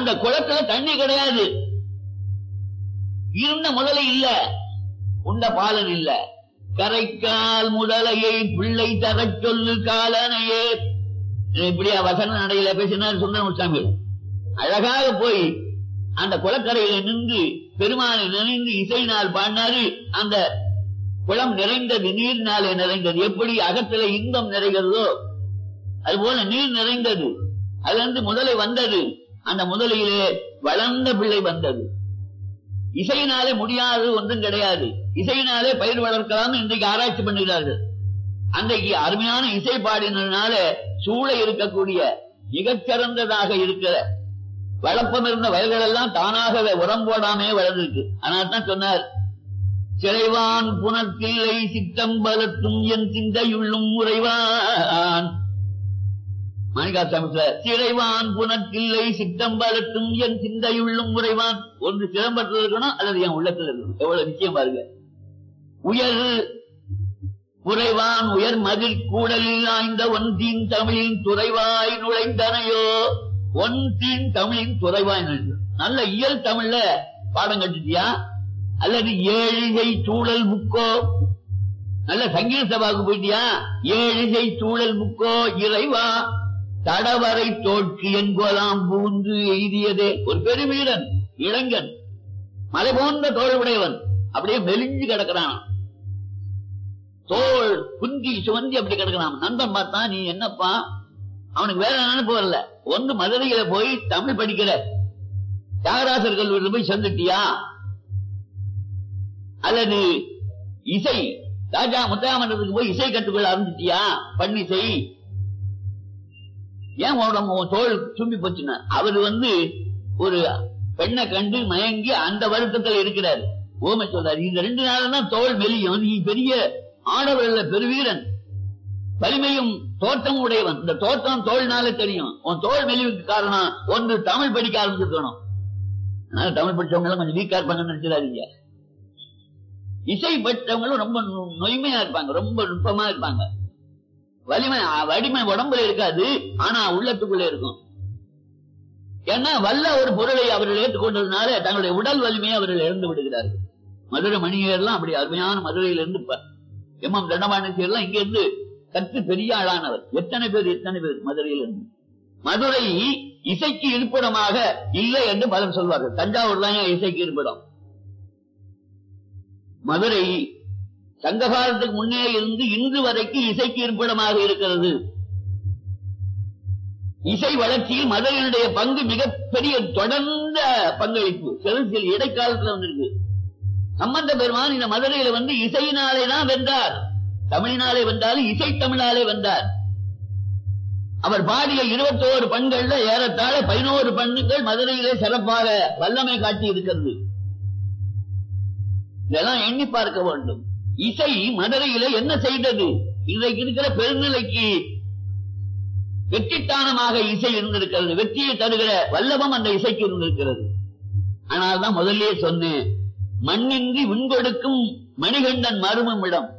அந்த குளத்துல தண்ணி கிடையாது இருந்த முதலை இல்ல உண்ட பாலன் இல்ல கரைக்கால் முதலையை பிள்ளை தரச் சொல்லு காலனையே இப்படியா வசன நடையில பேசினார் சுந்தரமுசாமி அழகாக போய் அந்த குளக்கரையில நின்று பெருமானை நினைந்து இசையினால் பாடினாரு அந்த குளம் நிறைந்தது நீர்னாலே நிறைந்தது எப்படி அகத்தில இன்பம் நிறைகிறதோ அதுபோல நீர் நிறைந்தது அதிலிருந்து முதலை வந்தது அந்த முதலையிலே வளர்ந்த பிள்ளை வந்தது இசையினாலே முடியாது ஒன்றும் கிடையாது இசையினாலே பயிர் வளர்க்கலாம் இன்றைக்கு ஆராய்ச்சி பண்ணுகிறார்கள் அன்றைக்கு அருமையான இசை பாடினதுனால சூழ இருக்கக்கூடிய மிகச்சிறந்ததாக இருக்கிற வளப்பம் இருந்த வயல்கள் எல்லாம் தானாகவே உரம் போடாமே வளர்ந்துருக்கு அதனால தான் சொன்னார் சிறைவான் புனத்தில்லை சித்தம்பலத்தும் என் சிந்தையுள்ளும் உறைவான் மாணிகாசாமி சார் சிறைவான் புனத்தில்லை சித்தம்பலத்தும் என் சிந்தையுள்ளும் உறைவான் ஒன்று சிதம்பரத்தில் இருக்கணும் அல்லது என் உள்ளத்தில் இருக்கணும் எவ்வளவு நிச்சயம் பாருங்க உயர் உறைவான் உயர் மதில் கூடலில் ஆய்ந்த ஒன்றின் தமிழின் துறைவாய் நுழைந்தனையோ ஒன்றின் தமிழின் துறைவாய் நுழைந்து நல்ல இயல் தமிழ்ல பாடம் கட்டுட்டியா அல்லது ஏழிசை சூழல் முக்கோ நல்ல சங்கீத சபாவுக்கு போயிட்டியா ஏழிசை சூழல் முக்கோ இறைவா தடவரை தோற்று என்போலாம் பூந்து எய்தியதே ஒரு பெருவீரன் இளைஞன் மலை போன்ற தோல் உடையவன் அப்படியே மெலிஞ்சு கிடக்கிறான் தோல் குந்தி சுவந்தி அப்படி கிடக்கிறான் நண்பன் பார்த்தா நீ என்னப்பா அவனுக்கு வேற நினைப்பு வரல ஒன்று மதுரையில போய் தமிழ் படிக்கிற தியாகராசர் கல்லூரியில் போய் சேர்ந்துட்டியா அல்லது இசை ராஜா முத்தாமன்றத்துக்கு போய் இசை கற்றுக்கொள்ள ஆரம்பிச்சிட்டியா பண்ணிசை ஏன் உடம்பு உன் தோல் சும்பி போச்சுன்னா அவர் வந்து ஒரு பெண்ணை கண்டு மயங்கி அந்த வருத்தத்தில் இருக்கிறார் ஓமை சொல்றாரு இந்த ரெண்டு நாள் தான் தோல் மெலியும் நீ பெரிய ஆடவர்கள பெருவீரன் வலிமையும் தோற்றம் உடையவன் இந்த தோற்றம் தோல்னாலே தெரியும் உன் தோல் மெலிவுக்கு காரணம் ஒன்று தமிழ் படிக்க ஆரம்பிச்சிருக்கணும் அதனால தமிழ் படிச்சவங்க எல்லாம் கொஞ்சம் வீக்கா இருப்பாங்கன்னு நினைச்சிடாதீங்க இசை பெற்றவங்களும் ரொம்ப நு- நொய்மையா இருப்பாங்க ரொம்ப நுட்பமா இருப்பாங்க வலிமை அ, வலிமை உடம்புல இருக்காது ஆனா உள்ளத்துக்குள்ள இருக்கும் ஏன்னா வல்ல ஒரு பொருளை அவர்கள் ஏற்றுக்கொண்டதுனால தங்களுடைய உடல் வலிமையை அவர்கள் இழந்து விடுகிறார்கள் மதுரை மணியர்லாம் அப்படி அருமையான மதுரையிலிருந்து ப- எம் எம் தண்டபாணி எல்லாம் இங்க இருந்து கற்று பெரிய ஆளானவர் எத்தனை பேர் எத்தனை பேர் மதுரையில் இருந்து மதுரை இசைக்கு இருப்பிடமாக இல்லை என்று பலர் சொல்வார்கள் தஞ்சாவூர் தான் ஏன் இசைக்கு இருப்பிடம் மதுரை சங்க காலத்துக்கு முன்னே இருந்து இன்று வரைக்கும் இசைக்கு இருப்பிடமாக இருக்கிறது இசை வளர்ச்சியில் மதுரையினுடைய பங்கு மிகப்பெரிய தொடர்ந்த பங்களிப்பு சில சில இடைக்காலத்துல வந்திருக்கு சம்பந்த பெருமான் இந்த மதுரையில வந்து இசையினாலே தான் வென்றார் தமிழினாலே வென்றாலும் இசை தமிழாலே வென்றார் அவர் பாடிய இருபத்தோரு பண்கள்ல ஏறத்தாழ பதினோரு பண்ணுகள் மதுரையிலே சிறப்பாக வல்லமை காட்டி இருக்கிறது இதெல்லாம் எண்ணி பார்க்க வேண்டும் இசை மதுரையிலே என்ன செய்தது இன்றைக்கு இருக்கிற பெருநிலைக்கு வெற்றித்தானமாக இசை இருந்திருக்கிறது வெற்றியை தருகிற வல்லபம் அந்த இசைக்கு இருந்திருக்கிறது ஆனால் தான் முதல்லயே சொன்னேன் மண்ணின்றி விண்கொடுக்கும் மணிகண்டன் மருமம் இடம்